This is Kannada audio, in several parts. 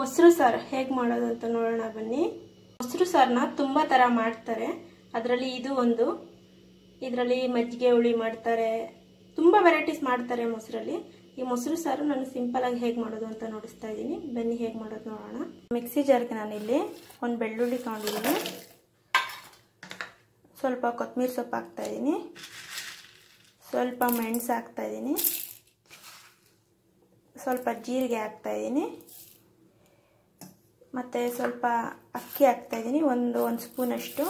ಮೊಸರು ಸಾರು ಹೇಗೆ ಮಾಡೋದು ಅಂತ ನೋಡೋಣ ಬನ್ನಿ ಮೊಸರು ಸಾರನ್ನ ತುಂಬ ಥರ ಮಾಡ್ತಾರೆ ಅದರಲ್ಲಿ ಇದು ಒಂದು ಇದರಲ್ಲಿ ಮಜ್ಜಿಗೆ ಹುಳಿ ಮಾಡ್ತಾರೆ ತುಂಬ ವೆರೈಟೀಸ್ ಮಾಡ್ತಾರೆ ಮೊಸರಲ್ಲಿ ಈ ಮೊಸರು ಸಾರು ನಾನು ಸಿಂಪಲಾಗಿ ಹೇಗೆ ಮಾಡೋದು ಅಂತ ನೋಡಿಸ್ತಾ ಇದ್ದೀನಿ ಬನ್ನಿ ಹೇಗೆ ಮಾಡೋದು ನೋಡೋಣ ಮಿಕ್ಸಿ ಜಾರ್ಗೆ ನಾನಿಲ್ಲಿ ಒಂದು ಬೆಳ್ಳುಳ್ಳಿ ತಗೊಂಡಿದ್ದೀನಿ ಸ್ವಲ್ಪ ಕೊತ್ತಂಬರಿ ಸೊಪ್ಪು ಹಾಕ್ತಾಯಿದ್ದೀನಿ ಸ್ವಲ್ಪ ಮೆಣಸು ಹಾಕ್ತಾಯಿದ್ದೀನಿ ಸ್ವಲ್ಪ ಜೀರಿಗೆ ಹಾಕ್ತಾಯಿದ್ದೀನಿ ಮತ್ತು ಸ್ವಲ್ಪ ಅಕ್ಕಿ ಹಾಕ್ತಾಯಿದ್ದೀನಿ ಒಂದು ಒಂದು ಸ್ಪೂನಷ್ಟು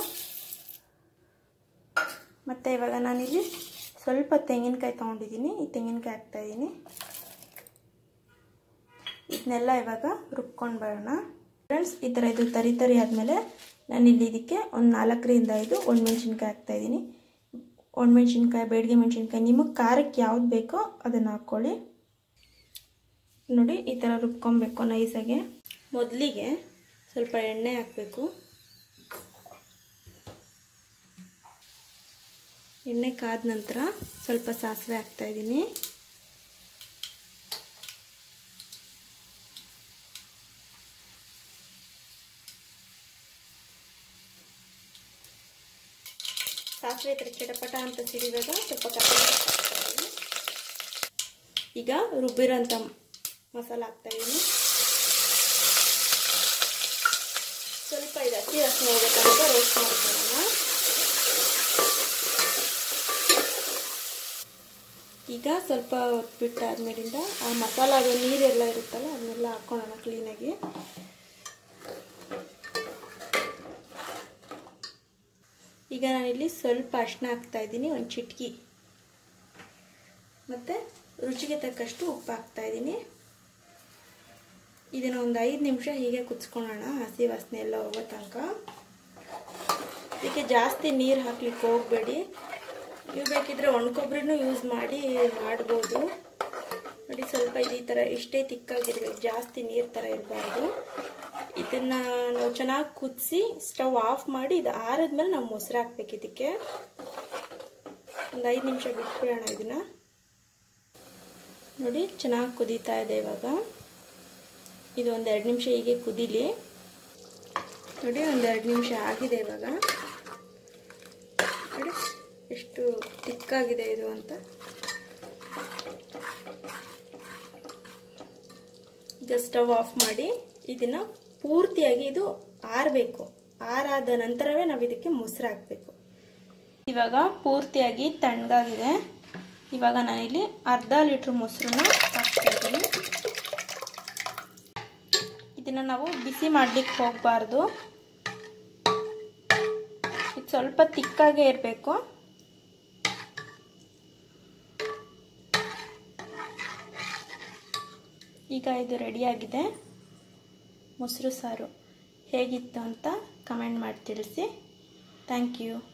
ಮತ್ತು ಇವಾಗ ನಾನಿಲ್ಲಿ ಸ್ವಲ್ಪ ತೆಂಗಿನಕಾಯಿ ತೊಗೊಂಡಿದ್ದೀನಿ ಈ ತೆಂಗಿನಕಾಯಿ ಹಾಕ್ತಾಯಿದ್ದೀನಿ ಇದನ್ನೆಲ್ಲ ಇವಾಗ ರುಬ್ಕೊಂಡು ಬರೋಣ ಫ್ರೆಂಡ್ಸ್ ಈ ಥರ ಇದು ತರಿ ತರಿ ಆದಮೇಲೆ ನಾನಿಲ್ಲಿ ಇದಕ್ಕೆ ಒಂದು ನಾಲ್ಕರಿಂದ ಐದು ಒಣಮೆಣ್ಸಿನ್ಕಾಯಿ ಹಾಕ್ತಾಯಿದ್ದೀನಿ ಒಣಮೆಣ್ಸಿನ್ಕಾಯಿ ಬೇಡಿಗೆ ಮೆಣಸಿನ್ಕಾಯಿ ನಿಮಗೆ ಖಾರಕ್ಕೆ ಯಾವ್ದು ಬೇಕೋ ಅದನ್ನು ಹಾಕ್ಕೊಳ್ಳಿ ನೋಡಿ ಈ ಥರ ರುಬ್ಕೊಬೇಕು ನೈಸಾಗೆ ಮೊದಲಿಗೆ ಸ್ವಲ್ಪ ಎಣ್ಣೆ ಹಾಕಬೇಕು ಎಣ್ಣೆ ಕಾದ ನಂತರ ಸ್ವಲ್ಪ ಸಾಸಿವೆ ಹಾಕ್ತಾಯಿದ್ದೀನಿ ಸಾಸಿವೆ ಈ ಥರ ಚಟಪಟ ಅಂತ ಸಿಡಿದಾಗ ಸ್ವಲ್ಪ ಕರ್ಬೇವು ಈಗ ರುಬ್ಬಿರೋಂಥ ಮಸಾಲ ಹಾಕ್ತಾಯಿದ್ದೀನಿ ಸ್ವಲ್ಪ ಇದು ಹಸಿ ವಾಸನೆ ಹೋಗೋ ತನಕ ರೋಸ್ಟ್ ಮಾಡ್ಕೊಳ್ಳೋಣ ಈಗ ಸ್ವಲ್ಪ ಹೊತ್ತು ಬಿಟ್ಟಾದ್ಮೇಲಿಂದ ಆ ಮಸಾಲ ಅದು ನೀರೆಲ್ಲ ಇರುತ್ತಲ್ಲ ಅದನ್ನೆಲ್ಲ ಹಾಕ್ಕೊಳ್ಳೋಣ ಕ್ಲೀನಾಗಿ ಈಗ ನಾನಿಲ್ಲಿ ಸ್ವಲ್ಪ ಅರಿಶಿನ ಹಾಕ್ತಾ ಇದ್ದೀನಿ ಒಂದು ಚಿಟ್ಕಿ ಮತ್ತು ರುಚಿಗೆ ತಕ್ಕಷ್ಟು ಉಪ್ಪು ಹಾಕ್ತಾ ಇದ್ದೀನಿ ಇದನ್ನು ಒಂದು ಐದು ನಿಮಿಷ ಹೀಗೆ ಕುದಿಸ್ಕೊಳ್ಳೋಣ ಹಸಿ ವಾಸನೆ ಎಲ್ಲ ಹೋಗೋ ತನಕ ಇದಕ್ಕೆ ಜಾಸ್ತಿ ನೀರು ಹಾಕ್ಲಿಕ್ಕೆ ಹೋಗಬೇಡಿ ನೀವು ಬೇಕಿದ್ರೆ ಒಣಕೊಬ್ಬರಿನೂ ಯೂಸ್ ಮಾಡಿ ಮಾಡ್ಬೋದು ನೋಡಿ ಸ್ವಲ್ಪ ಇದು ಈ ಥರ ಇಷ್ಟೇ ತಿಕ್ಕಾಗಿರ್ಬೇಕು ಜಾಸ್ತಿ ನೀರು ಥರ ಇರಬಾರ್ದು ಇದನ್ನು ನಾವು ಚೆನ್ನಾಗಿ ಕುದಿಸಿ ಸ್ಟವ್ ಆಫ್ ಮಾಡಿ ಇದು ಆರಿದ್ಮೇಲೆ ನಾವು ಮೊಸರು ಹಾಕ್ಬೇಕು ಇದಕ್ಕೆ ಒಂದು ಐದು ನಿಮಿಷ ಬಿಟ್ಬಿಡೋಣ ಇದನ್ನು ನೋಡಿ ಚೆನ್ನಾಗಿ ಕುದೀತಾ ಇದೆ ಇವಾಗ ಇದು ಒಂದು ಎರಡು ನಿಮಿಷ ಹೀಗೆ ಕುದೀಲಿ ನೋಡಿ ಒಂದು ಎರಡು ನಿಮಿಷ ಆಗಿದೆ ಇವಾಗ ನೋಡಿ ಎಷ್ಟು ತಿಕ್ಕಾಗಿದೆ ಇದು ಅಂತ ಈಗ ಸ್ಟವ್ ಆಫ್ ಮಾಡಿ ಇದನ್ನು ಪೂರ್ತಿಯಾಗಿ ಇದು ಆರಬೇಕು ಆರಾದ ನಂತರವೇ ನಾವು ಇದಕ್ಕೆ ಮೊಸರು ಹಾಕಬೇಕು ಇವಾಗ ಪೂರ್ತಿಯಾಗಿ ತಣ್ಣಗಾಗಿದೆ ಇವಾಗ ನಾನಿಲ್ಲಿ ಅರ್ಧ ಲೀಟ್ರ್ ಮೊಸರನ್ನ ಹಾಕ್ತಾ ಇದ್ದೀನಿ ಇದನ್ನು ನಾವು ಬಿಸಿ ಮಾಡಲಿಕ್ಕೆ ಹೋಗಬಾರ್ದು ಇದು ಸ್ವಲ್ಪ ತಿಕ್ಕಾಗೇ ಇರಬೇಕು ಈಗ ಇದು ರೆಡಿಯಾಗಿದೆ ಮೊಸರು ಸಾರು ಹೇಗಿತ್ತು ಅಂತ ಕಮೆಂಟ್ ಮಾಡಿ ತಿಳಿಸಿ ಥ್ಯಾಂಕ್ ಯು